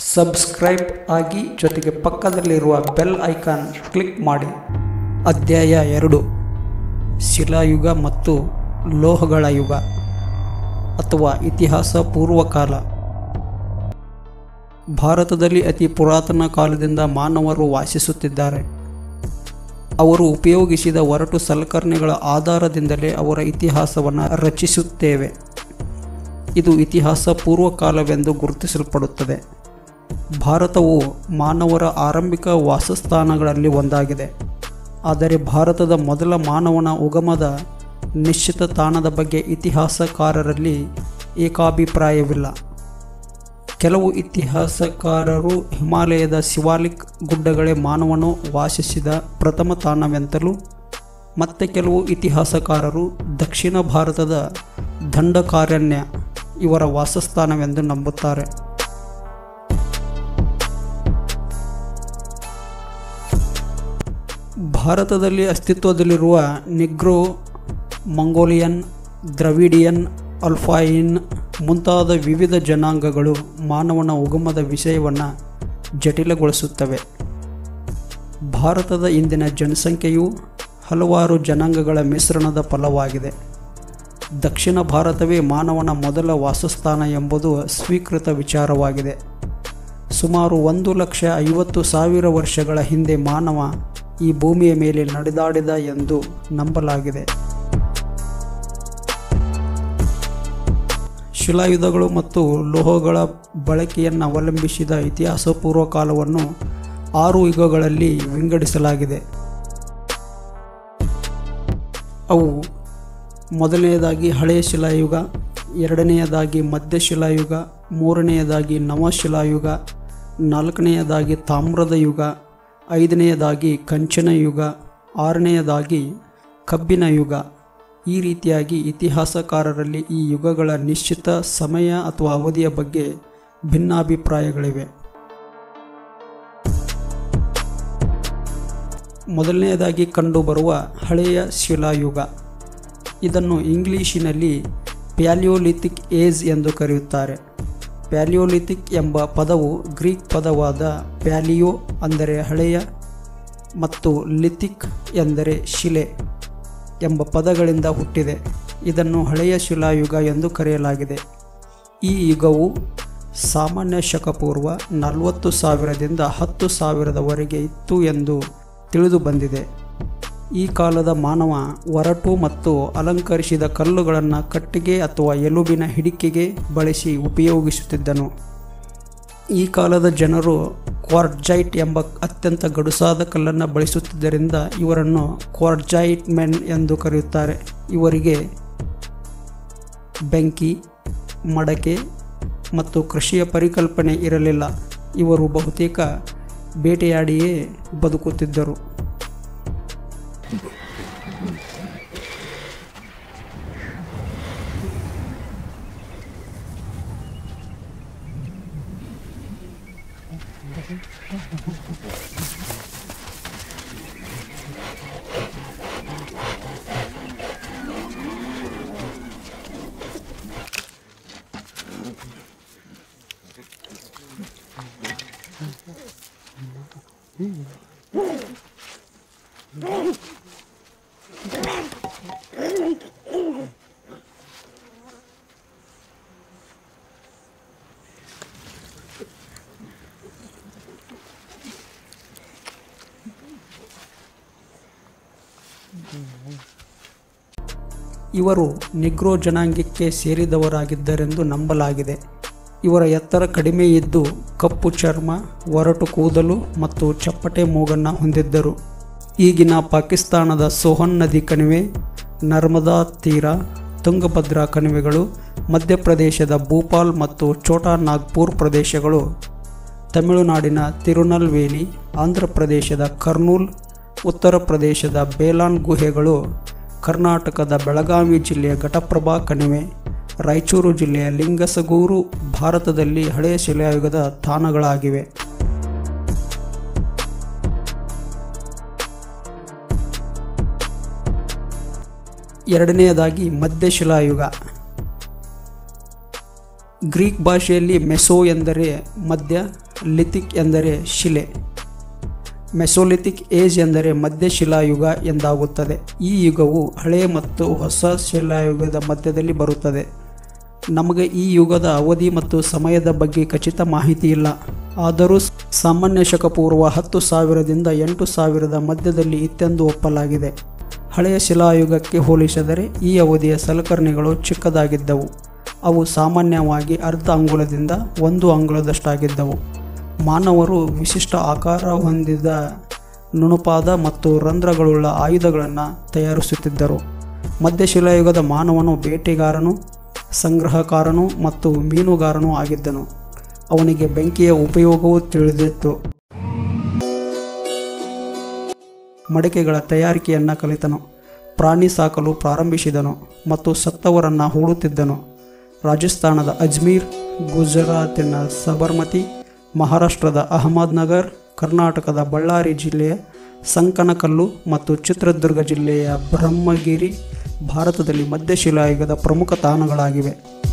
subscribe ಆಗಿ ಜೊತೆಗೆ ಪಕ್ಕದಲ್ಲಿರುವ ಬೆಲ್ ಐಕಾನ್ ಕ್ಲಿಕ್ ಮಾಡಿ ಅಧ್ಯಾಯ ಎರಡು ಶಿಲಾಯುಗ ಮತ್ತು ಲೋಹಗಳ ಯುಗ ಅಥವಾ ಇತಿಹಾಸ ಪೂರ್ವಕಾಲ ಭಾರತದಲ್ಲಿ ಅತಿ ಪುರಾತನ ಕಾಲದಿಂದ ಮಾನವರು ವಾಸಿಸುತ್ತಿದ್ದಾರೆ ಅವರು ಉಪಯೋಗಿಸಿದ ಒರಟು ಸಲಕರಣೆಗಳ ಆಧಾರದಿಂದಲೇ ಅವರ ಇತಿಹಾಸವನ್ನು ರಚಿಸುತ್ತೇವೆ ಇದು ಇತಿಹಾಸ ಪೂರ್ವಕಾಲವೆಂದು ಗುರುತಿಸಲ್ಪಡುತ್ತದೆ ಭಾರತವು ಮಾನವರ ಆರಂಭಿಕ ವಾಸಸ್ಥಾನಗಳಲ್ಲಿ ಒಂದಾಗಿದೆ ಆದರೆ ಭಾರತದ ಮೊದಲ ಮಾನವನ ಉಗಮದ ನಿಶ್ಚಿತ ತಾಣದ ಬಗ್ಗೆ ಇತಿಹಾಸಕಾರರಲ್ಲಿ ಏಕಾಭಿಪ್ರಾಯವಿಲ್ಲ ಕೆಲವು ಇತಿಹಾಸಕಾರರು ಹಿಮಾಲಯದ ಶಿವಾಲಿಕ್ ಗುಡ್ಡಗಳೇ ಮಾನವನು ವಾಸಿಸಿದ ಪ್ರಥಮ ತಾಣವೆಂತಲೂ ಮತ್ತೆ ಕೆಲವು ಇತಿಹಾಸಕಾರರು ದಕ್ಷಿಣ ಭಾರತದ ದಂಡಕಾರಣ್ಯ ಇವರ ವಾಸಸ್ಥಾನವೆಂದು ನಂಬುತ್ತಾರೆ ಭಾರತದಲ್ಲಿ ಅಸ್ತಿತ್ವದಲ್ಲಿರುವ ನಿಗ್ರೋ ಮಂಗೋಲಿಯನ್ ದ್ರವಿಡಿಯನ್ ಅಲ್ಫಾಯಿನ್ ಮುಂತಾದ ವಿವಿಧ ಜನಾಂಗಗಳು ಮಾನವನ ಉಗಮದ ವಿಷಯವನ್ನು ಜಟಿಲಗೊಳಿಸುತ್ತವೆ ಭಾರತದ ಇಂದಿನ ಜನಸಂಖ್ಯೆಯು ಹಲವಾರು ಜನಾಂಗಗಳ ಮಿಶ್ರಣದ ಫಲವಾಗಿದೆ ದಕ್ಷಿಣ ಭಾರತವೇ ಮಾನವನ ಮೊದಲ ವಾಸಸ್ಥಾನ ಎಂಬುದು ಸ್ವೀಕೃತ ವಿಚಾರವಾಗಿದೆ ಸುಮಾರು ಒಂದು ಲಕ್ಷ ಐವತ್ತು ಸಾವಿರ ವರ್ಷಗಳ ಹಿಂದೆ ಮಾನವ ಈ ಭೂಮಿಯ ಮೇಲೆ ನಡೆದಾಡಿದ ಎಂದು ನಂಬಲಾಗಿದೆ ಶಿಲಾಯುಧಗಳು ಮತ್ತು ಲೋಹಗಳ ಬಳಕೆಯನ್ನು ಅವಲಂಬಿಸಿದ ಇತಿಹಾಸ ಪೂರ್ವಕಾಲವನ್ನು ಆರು ಯುಗಗಳಲ್ಲಿ ವಿಂಗಡಿಸಲಾಗಿದೆ ಅವು ಮೊದಲನೆಯದಾಗಿ ಹಳೆಯ ಶಿಲಾಯುಗ ಎರಡನೆಯದಾಗಿ ಮಧ್ಯಶಿಲಾಯುಗ ಮೂರನೆಯದಾಗಿ ನವಶಿಲಾಯುಗ ನಾಲ್ಕನೆಯದಾಗಿ ತಾಮ್ರದ ಯುಗ ಐದನೆಯದಾಗಿ ಕಂಚನ ಯುಗ ಆರನೆಯದಾಗಿ ಕಬ್ಬಿನ ಯುಗ ಈ ರೀತಿಯಾಗಿ ಇತಿಹಾಸಕಾರರಲ್ಲಿ ಈ ಯುಗಗಳ ನಿಶ್ಚಿತ ಸಮಯ ಅಥವಾ ಅವಧಿಯ ಬಗ್ಗೆ ಭಿನ್ನಾಭಿಪ್ರಾಯಗಳಿವೆ ಮೊದಲನೆಯದಾಗಿ ಕಂಡುಬರುವ ಹಳೆಯ ಶಿಲಾಯುಗ ಇದನ್ನು ಇಂಗ್ಲಿಶಿನಲ್ಲಿ ಪ್ಯಾಲಿಯೋಲಿಥಿಕ್ ಏಜ್ ಎಂದು ಕರೆಯುತ್ತಾರೆ ಪ್ಯಾಲಿಯೋಲಿಥಿಕ್ ಎಂಬ ಪದವು ಗ್ರೀಕ್ ಪದವಾದ ಪ್ಯಾಲಿಯೋ ಅಂದರೆ ಹಳೆಯ ಮತ್ತು ಲಿಥಿಕ್ ಎಂದರೆ ಶಿಲೆ ಎಂಬ ಪದಗಳಿಂದ ಹುಟ್ಟಿದೆ ಇದನ್ನು ಹಳೆಯ ಶಿಲಾಯುಗ ಎಂದು ಕರೆಯಲಾಗಿದೆ ಈ ಯುಗವು ಸಾಮಾನ್ಯ ಶಕಪೂರ್ವ ನಲವತ್ತು ಸಾವಿರದಿಂದ ಹತ್ತು ಸಾವಿರದವರೆಗೆ ಇತ್ತು ಎಂದು ತಿಳಿದು ಬಂದಿದೆ ಈ ಕಾಲದ ಮಾನವ ಒರಟು ಮತ್ತು ಅಲಂಕರಿಸಿದ ಕಲ್ಲುಗಳನ್ನು ಕಟ್ಟಿಗೆ ಅಥವಾ ಎಲುಬಿನ ಹಿಡಿಕೆಗೆ ಬಳಸಿ ಉಪಯೋಗಿಸುತ್ತಿದ್ದನು ಈ ಕಾಲದ ಜನರು ಕ್ವಾರ್ಜೈಟ್ ಎಂಬ ಅತ್ಯಂತ ಗಡುಸಾದ ಕಲ್ಲನ್ನು ಬಳಸುತ್ತಿದ್ದರಿಂದ ಇವರನ್ನು ಕ್ವಾರ್ಜೈಟ್ ಮೆನ್ ಎಂದು ಕರೆಯುತ್ತಾರೆ ಇವರಿಗೆ ಬೆಂಕಿ ಮಡಕೆ ಮತ್ತು ಕೃಷಿಯ ಪರಿಕಲ್ಪನೆ ಇರಲಿಲ್ಲ ಇವರು ಬಹುತೇಕ ಬೇಟೆಯಾಡಿಯೇ ಬದುಕುತ್ತಿದ್ದರು ಇವರು ನಿಗ್ರೋ ಜನಾಂಗಕ್ಕೆ ಸೇರಿದವರಾಗಿದ್ದರೆಂದು ನಂಬಲಾಗಿದೆ ಇವರ ಎತ್ತರ ಕಡಿಮೆ ಇದ್ದು ಕಪ್ಪು ಚರ್ಮ ಒರಟು ಕೂದಲು ಮತ್ತು ಚಪ್ಪಟೆ ಮೂಗನ್ನು ಹೊಂದಿದ್ದರು ಈಗಿನ ಪಾಕಿಸ್ತಾನದ ಸೋಹನ್ ನದಿ ಕಣಿವೆ ನರ್ಮದಾ ತೀರ ತುಂಗಭದ್ರಾ ಕಣಿವೆಗಳು ಮಧ್ಯಪ್ರದೇಶದ ಭೂಪಾಲ್ ಮತ್ತು ಛೋಟಾ ನಾಗ್ಪುರ್ ಪ್ರದೇಶಗಳು ತಮಿಳುನಾಡಿನ ತಿರುನಲ್ವೇಲಿ ಆಂಧ್ರ ಪ್ರದೇಶದ ಕರ್ನೂಲ್ ಉತ್ತರ ಪ್ರದೇಶದ ಬೇಲಾನ್ ಗುಹೆಗಳು ಕರ್ನಾಟಕದ ಬೆಳಗಾವಿ ಜಿಲ್ಲೆಯ ಘಟಪ್ರಭಾ ಕಣಿವೆ ರಾಯಚೂರು ಜಿಲ್ಲೆಯ ಲಿಂಗಸಗೂರು ಭಾರತದಲ್ಲಿ ಹಳೆಯ ಶಿಲಾಯುಗದ ತಾಣಗಳಾಗಿವೆ ಎರಡನೆಯದಾಗಿ ಮಧ್ಯಶಿಲಾಯುಗ ಗ್ರೀಕ್ ಭಾಷೆಯಲ್ಲಿ ಮೆಸೋ ಎಂದರೆ ಮಧ್ಯ ಲಿಥಿಕ್ ಎಂದರೆ ಶಿಲೆ ಮೆಸೋಲಿಥಿಕ್ ಏಜ್ ಎಂದರೆ ಮಧ್ಯಶಿಲಾಯುಗ ಎಂದಾಗುತ್ತದೆ ಈ ಯುಗವು ಹಳೆಯ ಮತ್ತು ಹೊಸ ಶಿಲಾಯುಗದ ಮಧ್ಯದಲ್ಲಿ ಬರುತ್ತದೆ ನಮಗೆ ಈ ಯುಗದ ಅವಧಿ ಮತ್ತು ಸಮಯದ ಬಗ್ಗೆ ಖಚಿತ ಮಾಹಿತಿ ಇಲ್ಲ ಆದರೂ ಸಾಮಾನ್ಯ ಶಕ ಪೂರ್ವ ಹತ್ತು ಸಾವಿರದಿಂದ ಎಂಟು ಸಾವಿರದ ಮಧ್ಯದಲ್ಲಿ ಇತ್ತೆಂದು ಒಪ್ಪಲಾಗಿದೆ ಹಳೆಯ ಶಿಲಾಯುಗಕ್ಕೆ ಹೋಲಿಸಿದರೆ ಈ ಅವಧಿಯ ಸಲಕರಣೆಗಳು ಚಿಕ್ಕದಾಗಿದ್ದವು ಅವು ಸಾಮಾನ್ಯವಾಗಿ ಅರ್ಧ ಅಂಗುಲದಿಂದ ಒಂದು ಅಂಗುಲದಷ್ಟಾಗಿದ್ದವು ಮಾನವರು ವಿಶಿಷ್ಟ ಆಕಾರ ಹೊಂದಿದ ನುಣುಪಾದ ಮತ್ತು ರಂಧ್ರಗಳುಳ್ಳ ಆಯುಧಗಳನ್ನು ತಯಾರಿಸುತ್ತಿದ್ದರು ಮಧ್ಯಶಿಲಾಯುಗದ ಮಾನವನು ಬೇಟೆಗಾರನು ಸಂಗ್ರಹಕಾರನು ಮತ್ತು ಮೀನುಗಾರನೂ ಆಗಿದ್ದನು ಅವನಿಗೆ ಬೆಂಕಿಯ ಉಪಯೋಗವೂ ತಿಳಿದಿತ್ತು ಮಡಿಕೆಗಳ ತಯಾರಿಕೆಯನ್ನು ಕಲಿತನು ಪ್ರಾಣಿ ಸಾಕಲು ಪ್ರಾರಂಭಿಸಿದನು ಮತ್ತು ಸತ್ತವರನ್ನು ಹೂಡುತ್ತಿದ್ದನು ರಾಜಸ್ಥಾನದ ಅಜ್ಮೀರ್ ಗುಜರಾತಿನ ಸಬರ್ಮತಿ ಮಹಾರಾಷ್ಟ್ರದ ಅಹಮದ್ನಗರ್ ಕರ್ನಾಟಕದ ಬಳ್ಳಾರಿ ಜಿಲ್ಲೆಯ ಸಂಕನಕಲ್ಲು ಮತ್ತು ಚಿತ್ರದುರ್ಗ ಜಿಲ್ಲೆಯ ಬ್ರಹ್ಮಗಿರಿ ಭಾರತದಲ್ಲಿ ಮಧ್ಯಶಿಲಾಯುಗದ ಪ್ರಮುಖ ತಾಣಗಳಾಗಿವೆ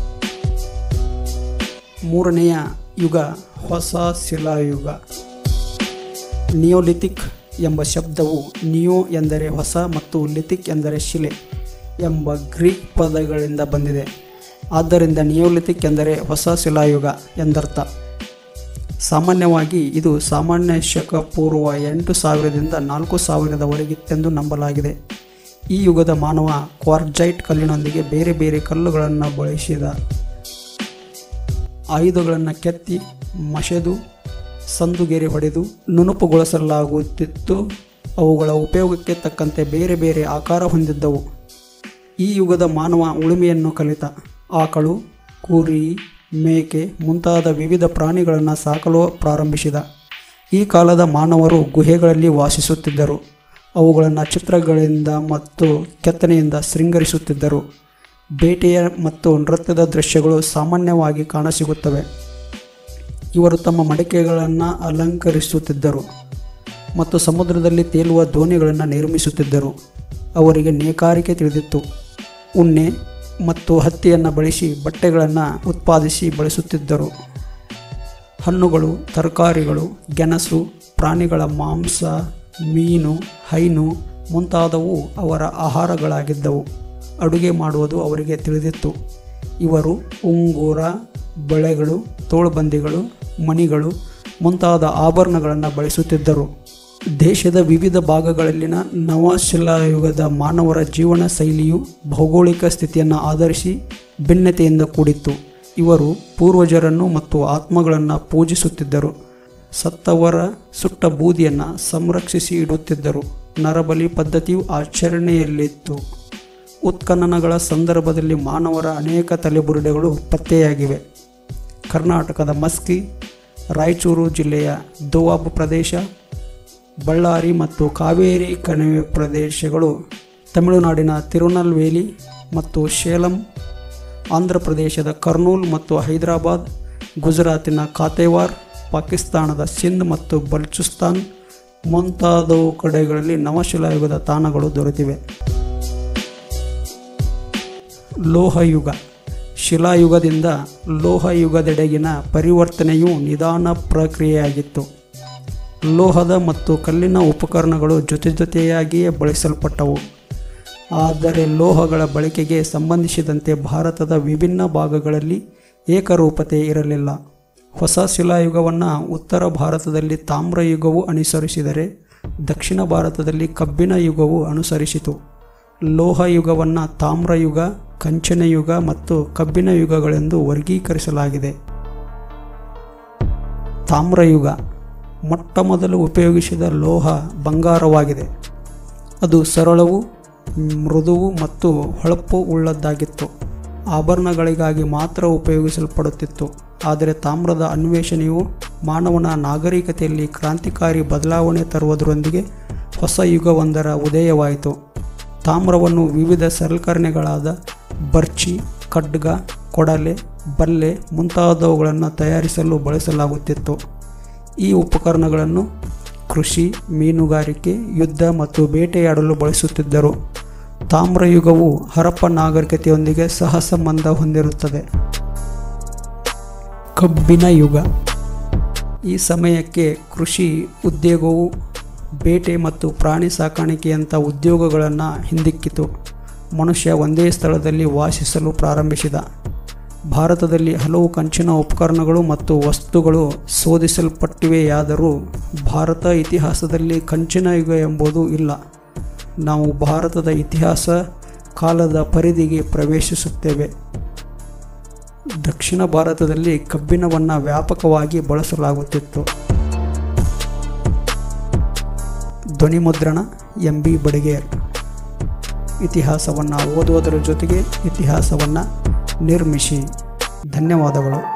ಮೂರನೆಯ ಯುಗ ಹೊಸ ಶಿಲಾಯುಗ ನಿಯೋಲಿಥಿಕ್ ಎಂಬ ಶಬ್ದವು ನಿಯೋ ಎಂದರೆ ಹೊಸ ಮತ್ತು ಲಿಥಿಕ್ ಎಂದರೆ ಶಿಲೆ ಎಂಬ ಗ್ರೀಕ್ ಪದಗಳಿಂದ ಬಂದಿದೆ ಆದ್ದರಿಂದ ನಿಯೋಲಿಥಿಕ್ ಎಂದರೆ ಹೊಸ ಶಿಲಾಯುಗ ಎಂದರ್ಥ ಸಾಮಾನ್ಯವಾಗಿ ಇದು ಸಾಮಾನ್ಯ ಶಕ ಪೂರ್ವ ಎಂಟು ಸಾವಿರದಿಂದ ನಾಲ್ಕು ಸಾವಿರದವರೆಗಿತ್ತೆಂದು ನಂಬಲಾಗಿದೆ ಈ ಯುಗದ ಮಾನವ ಕ್ವಾರ್ಜೈಟ್ ಕಲ್ಲಿನೊಂದಿಗೆ ಬೇರೆ ಬೇರೆ ಕಲ್ಲುಗಳನ್ನು ಬಳಸಿದ ಆಯುಧಗಳನ್ನು ಕೆತ್ತಿ ಮಸೆದು ಸಂದುಗೆರೆ ಹೊಡೆದು ನುಣುಪುಗೊಳಿಸಲಾಗುತ್ತಿತ್ತು ಅವುಗಳ ಉಪಯೋಗಕ್ಕೆ ತಕ್ಕಂತೆ ಬೇರೆ ಬೇರೆ ಆಕಾರ ಹೊಂದಿದ್ದವು ಈ ಯುಗದ ಮಾನವ ಉಳುಮೆಯನ್ನು ಕಲಿತ ಆಕಳು ಕುರಿ ಮೇಕೆ ಮುಂತಾದ ವಿವಿಧ ಪ್ರಾಣಿಗಳನ್ನು ಸಾಕಲು ಪ್ರಾರಂಭಿಸಿದ ಈ ಕಾಲದ ಮಾನವರು ಗುಹೆಗಳಲ್ಲಿ ವಾಸಿಸುತ್ತಿದ್ದರು ಅವುಗಳನ್ನು ಚಿತ್ರಗಳಿಂದ ಮತ್ತು ಕೆತ್ತನೆಯಿಂದ ಶೃಂಗರಿಸುತ್ತಿದ್ದರು ಬೇಟೆಯ ಮತ್ತು ನೃತ್ಯದ ದೃಶ್ಯಗಳು ಸಾಮಾನ್ಯವಾಗಿ ಕಾಣಸಿಗುತ್ತವೆ ಇವರು ತಮ್ಮ ಮಡಿಕೆಗಳನ್ನು ಅಲಂಕರಿಸುತ್ತಿದ್ದರು ಮತ್ತು ಸಮುದ್ರದಲ್ಲಿ ತೇಲುವ ದೋಣಿಗಳನ್ನು ನಿರ್ಮಿಸುತ್ತಿದ್ದರು ಅವರಿಗೆ ನೇಕಾರಿಕೆ ತಿಳಿದಿತ್ತು ಉಣ್ಣೆ ಮತ್ತು ಹತ್ತಿಯನ್ನು ಬಳಸಿ ಬಟ್ಟೆಗಳನ್ನು ಉತ್ಪಾದಿಸಿ ಬಳಸುತ್ತಿದ್ದರು ಹಣ್ಣುಗಳು ತರಕಾರಿಗಳು ಗೆಣಸು ಪ್ರಾಣಿಗಳ ಮಾಂಸ ಮೀನು ಹೈನು ಮುಂತಾದವು ಅವರ ಆಹಾರಗಳಾಗಿದ್ದವು ಅಡುಗೆ ಮಾಡುವುದು ಅವರಿಗೆ ತಿಳಿದಿತ್ತು ಇವರು ಉಂಗುರ ಬಳೆಗಳು ತೋಳುಬಂದಿಗಳು ಮಣಿಗಳು ಮುಂತಾದ ಆಭರಣಗಳನ್ನು ಬಳಸುತ್ತಿದ್ದರು ದೇಶದ ವಿವಿಧ ಭಾಗಗಳಲ್ಲಿನ ನವಶಿಲಾಯುಗದ ಮಾನವರ ಜೀವನ ಶೈಲಿಯು ಭೌಗೋಳಿಕ ಸ್ಥಿತಿಯನ್ನು ಆಧರಿಸಿ ಭಿನ್ನತೆಯಿಂದ ಕೂಡಿತ್ತು ಇವರು ಪೂರ್ವಜರನ್ನು ಮತ್ತು ಆತ್ಮಗಳನ್ನು ಪೂಜಿಸುತ್ತಿದ್ದರು ಸತ್ತವರ ಸುಟ್ಟ ಬೂದಿಯನ್ನು ಸಂರಕ್ಷಿಸಿ ಇಡುತ್ತಿದ್ದರು ನರಬಲಿ ಪದ್ಧತಿಯು ಆಚರಣೆಯಲ್ಲಿತ್ತು ಉತ್ಖನನಗಳ ಸಂದರ್ಭದಲ್ಲಿ ಮಾನವರ ಅನೇಕ ತಲೆಬುರುಡೆಗಳು ಪತ್ತೆಯಾಗಿವೆ ಕರ್ನಾಟಕದ ಮಸ್ಕಿ ರಾಯಚೂರು ಜಿಲ್ಲೆಯ ದೋವಾಬ್ ಪ್ರದೇಶ ಬಳ್ಳಾರಿ ಮತ್ತು ಕಾವೇರಿ ಕಣಿವೆ ಪ್ರದೇಶಗಳು ತಮಿಳುನಾಡಿನ ತಿರುನಲ್ವೇಲಿ ಮತ್ತು ಶೇಲಂ ಆಂಧ್ರ ಪ್ರದೇಶದ ಕರ್ನೂಲ್ ಮತ್ತು ಹೈದರಾಬಾದ್ ಗುಜರಾತಿನ ಕಾತೇವಾರ್ ಪಾಕಿಸ್ತಾನದ ಸಿಂಧ್ ಮತ್ತು ಬಲ್ಚುಸ್ತಾನ್ ಮುಂತಾದವು ಕಡೆಗಳಲ್ಲಿ ನವಶಿಲಾಯುಗದ ತಾಣಗಳು ದೊರೆತಿವೆ ಲೋಹಯುಗ ಶಿಲಾಯುಗದಿಂದ ಲೋಹಯುಗದೆಡೆಗಿನ ಪರಿವರ್ತನೆಯು ನಿಧಾನ ಪ್ರಕ್ರಿಯೆಯಾಗಿತ್ತು ಲೋಹದ ಮತ್ತು ಕಲ್ಲಿನ ಉಪಕರಣಗಳು ಜೊತೆ ಜೊತೆಯಾಗಿಯೇ ಬಳಸಲ್ಪಟ್ಟವು ಆದರೆ ಲೋಹಗಳ ಬಳಕೆಗೆ ಸಂಬಂಧಿಸಿದಂತೆ ಭಾರತದ ವಿಭಿನ್ನ ಭಾಗಗಳಲ್ಲಿ ಏಕರೂಪತೆ ಇರಲಿಲ್ಲ ಹೊಸ ಶಿಲಾಯುಗವನ್ನು ಉತ್ತರ ಭಾರತದಲ್ಲಿ ತಾಮ್ರಯುಗವು ಅನುಸರಿಸಿದರೆ ದಕ್ಷಿಣ ಭಾರತದಲ್ಲಿ ಕಬ್ಬಿಣ ಯುಗವು ಅನುಸರಿಸಿತು ಲೋಹಯುಗವನ್ನು ತಾಮ್ರಯುಗ ಕಂಚನ ಯುಗ ಮತ್ತು ಕಬ್ಬಿಣ ಯುಗಗಳೆಂದು ವರ್ಗೀಕರಿಸಲಾಗಿದೆ ತಾಮ್ರಯುಗ ಮೊಟ್ಟ ಮೊದಲು ಉಪಯೋಗಿಸಿದ ಲೋಹ ಬಂಗಾರವಾಗಿದೆ ಅದು ಸರಳವು ಮೃದುವು ಮತ್ತು ಹೊಳಪು ಉಳ್ಳದ್ದಾಗಿತ್ತು ಆಭರಣಗಳಿಗಾಗಿ ಮಾತ್ರ ಉಪಯೋಗಿಸಲ್ಪಡುತ್ತಿತ್ತು ಆದರೆ ತಾಮ್ರದ ಅನ್ವೇಷಣೆಯು ಮಾನವನ ನಾಗರಿಕತೆಯಲ್ಲಿ ಕ್ರಾಂತಿಕಾರಿ ಬದಲಾವಣೆ ತರುವುದರೊಂದಿಗೆ ಹೊಸ ಯುಗವೊಂದರ ಉದಯವಾಯಿತು ತಾಮ್ರವನ್ನು ವಿವಿಧ ಸಲಕರಣೆಗಳಾದ ಬರ್ಚಿ ಖಡ್ಗ ಕೊಡಲೆ ಬಲ್ಲೆ ಮುಂತಾದವುಗಳನ್ನು ತಯಾರಿಸಲು ಬಳಸಲಾಗುತ್ತಿತ್ತು ಈ ಉಪಕರಣಗಳನ್ನು ಕೃಷಿ ಮೀನುಗಾರಿಕೆ ಯುದ್ಧ ಮತ್ತು ಬೇಟೆಯಾಡಲು ಬಳಸುತ್ತಿದ್ದರು ತಾಮ್ರಯುಗವು ಹರಪ್ಪ ನಾಗರಿಕತೆಯೊಂದಿಗೆ ಸಹ ಸಂಬಂಧ ಹೊಂದಿರುತ್ತದೆ ಕಬ್ಬಿನ ಯುಗ ಈ ಸಮಯಕ್ಕೆ ಕೃಷಿ ಉದ್ಯೋಗವು ಬೇಟೆ ಮತ್ತು ಪ್ರಾಣಿ ಸಾಕಾಣಿಕೆಯಂಥ ಉದ್ಯೋಗಗಳನ್ನು ಹಿಂದಿಕ್ಕಿತು ಮನುಷ್ಯ ಒಂದೇ ಸ್ಥಳದಲ್ಲಿ ವಾಸಿಸಲು ಪ್ರಾರಂಭಿಸಿದ ಭಾರತದಲ್ಲಿ ಹಲವು ಕಂಚಿನ ಉಪಕರಣಗಳು ಮತ್ತು ವಸ್ತುಗಳು ಶೋಧಿಸಲ್ಪಟ್ಟಿವೆಯಾದರೂ ಭಾರತ ಇತಿಹಾಸದಲ್ಲಿ ಕಂಚಿನ ಯುಗ ಎಂಬುದು ಇಲ್ಲ ನಾವು ಭಾರತದ ಇತಿಹಾಸ ಕಾಲದ ಪರಿಧಿಗೆ ಪ್ರವೇಶಿಸುತ್ತೇವೆ ದಕ್ಷಿಣ ಭಾರತದಲ್ಲಿ ಕಬ್ಬಿಣವನ್ನು ವ್ಯಾಪಕವಾಗಿ ಬಳಸಲಾಗುತ್ತಿತ್ತು ಧ್ವನಿಮುದ್ರಣ ಎಂ ಬಿ ಬಡಿಗೇರ್ ಇತಿಹಾಸವನ್ನು ಓದುವುದರ ಜೊತೆಗೆ ಇತಿಹಾಸವನ್ನು ನಿರ್ಮಿಸಿ ಧನ್ಯವಾದಗಳು